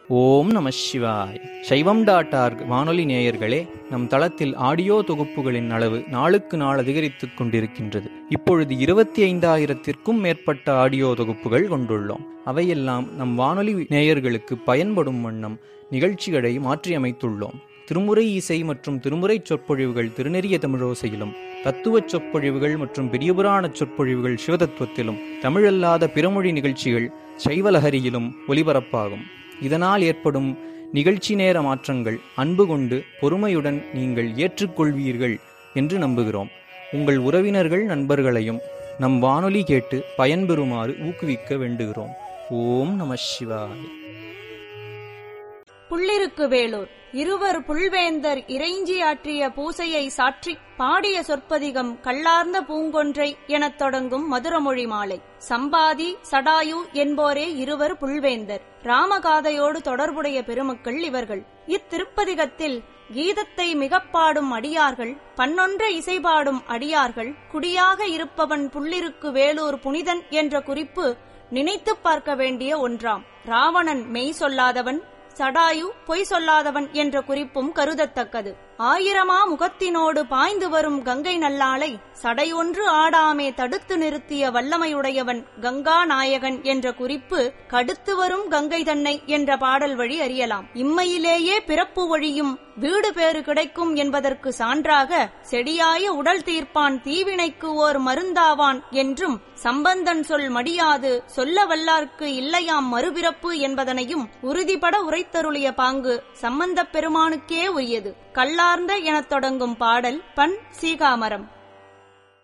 ஓம் நம சிவாய் சைவம் டாட் ஆர்க் வானொலி நேயர்களே நம் தளத்தில் ஆடியோ தொகுப்புகளின் அளவு நாளுக்கு நாள் அதிகரித்துக் கொண்டிருக்கின்றது இப்பொழுது இருபத்தி ஐந்தாயிரத்திற்கும் மேற்பட்ட ஆடியோ தொகுப்புகள் கொண்டுள்ளோம் அவையெல்லாம் நம் வானொலி நேயர்களுக்கு பயன்படும் வண்ணம் நிகழ்ச்சிகளை மாற்றியமைத்துள்ளோம் திருமுறை இசை மற்றும் திருமுறை சொற்பொழிவுகள் திருநெறிய தமிழோசையிலும் தத்துவ சொற்பொழிவுகள் மற்றும் பெரியபுராண சொற்பொழிவுகள் சிவதத்துவத்திலும் தமிழல்லாத பிறமொழி நிகழ்ச்சிகள் சைவலஹரியிலும் ஒலிபரப்பாகும் இதனால் ஏற்படும் நிகழ்ச்சி நேர மாற்றங்கள் அன்பு கொண்டு பொறுமையுடன் நீங்கள் ஏற்றுக்கொள்வீர்கள் என்று நம்புகிறோம் உங்கள் உறவினர்கள் நண்பர்களையும் நம் வானொலி கேட்டு பயன்பெறுமாறு ஊக்குவிக்க வேண்டுகிறோம் ஓம் நம சிவாய புள்ளிருக்கு வேலூர் இருவர் புல்வேந்தர் இறைஞ்சி ஆற்றிய பூசையை சாற்றி பாடிய சொற்பதிகம் கள்ளார்ந்த பூங்கொன்றை எனத் தொடங்கும் மதுரமொழி மாலை சம்பாதி சடாயு என்போரே இருவர் புல்வேந்தர் ராமகாதையோடு தொடர்புடைய பெருமக்கள் இவர்கள் இத்திருப்பதிகத்தில் கீதத்தை மிகப்பாடும் அடியார்கள் பன்னொன்ற இசைபாடும் அடியார்கள் குடியாக இருப்பவன் புள்ளிருக்கு வேலூர் புனிதன் என்ற குறிப்பு நினைத்துப் பார்க்க வேண்டிய ஒன்றாம் ராவணன் மெய் சொல்லாதவன் சடாயு பொய் சொல்லாதவன் என்ற குறிப்பும் கருதத்தக்கது ஆயிரமா முகத்தினோடு பாய்ந்து வரும் கங்கை நல்லாளை சடையொன்று ஆடாமே தடுத்து நிறுத்திய வல்லமையுடையவன் கங்கா நாயகன் என்ற குறிப்பு கடுத்து வரும் கங்கை தன்னை என்ற பாடல் வழி அறியலாம் இம்மையிலேயே பிறப்பு வழியும் வீடு பேறு கிடைக்கும் என்பதற்கு சான்றாக செடியாய உடல் தீர்ப்பான் தீவினைக்கு ஓர் மருந்தாவான் என்றும் சம்பந்தன் சொல் மடியாது சொல்ல வல்லார்க்கு இல்லையாம் மறுபிறப்பு என்பதனையும் உறுதிபட உரைத்தருளிய பாங்கு சம்பந்தப் பெருமானுக்கே உரியது கல்லார்ந்த எனத் தொடங்கும் பாடல் பண் சீகாமரம்